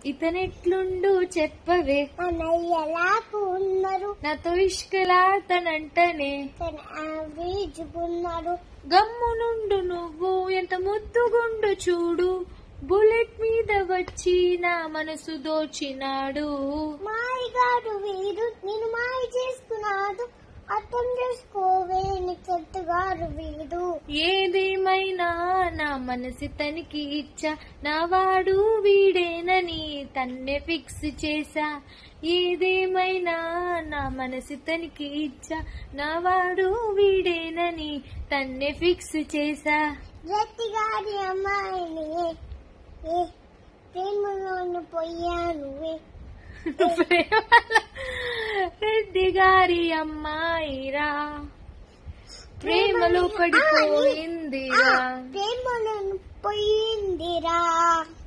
ఇతనెట్లుండు చెప్పవే అన్నయ్యలాకు ఉన్నారు నాతో ఇష్కలాతనంటనే వీజుకున్నారు గమ్ము నుండు నువ్వు ఎంత ముద్దుగుండు చూడు బుల్లెట్ మీద వచ్చి నా మనసు దోచినాడు మాయగాడు వీడు నేను మాయ చేసుకున్నాడు అర్థం చేసుకోవే నీ చెట్టుగాడు వీడు ఏదేమైనా నా మనసు తనకి ఇచ్చా నా వాడు వీడేనని తన్నే ఫిక్స్ చేసా ఏదేమైనా నా మనసు తనకి ఇచ్చా నా వాడు వీడేనని తన్నే ఫిక్స్ చేసా గట్టిగాడి అమ్మాయిని ఏ ప్రేమలోను పోయాను రెడ్డి గారి అమ్మాయిరా ప్రేమలో పడిపోయిందిరా ప్రేమలోను పోయిందిరా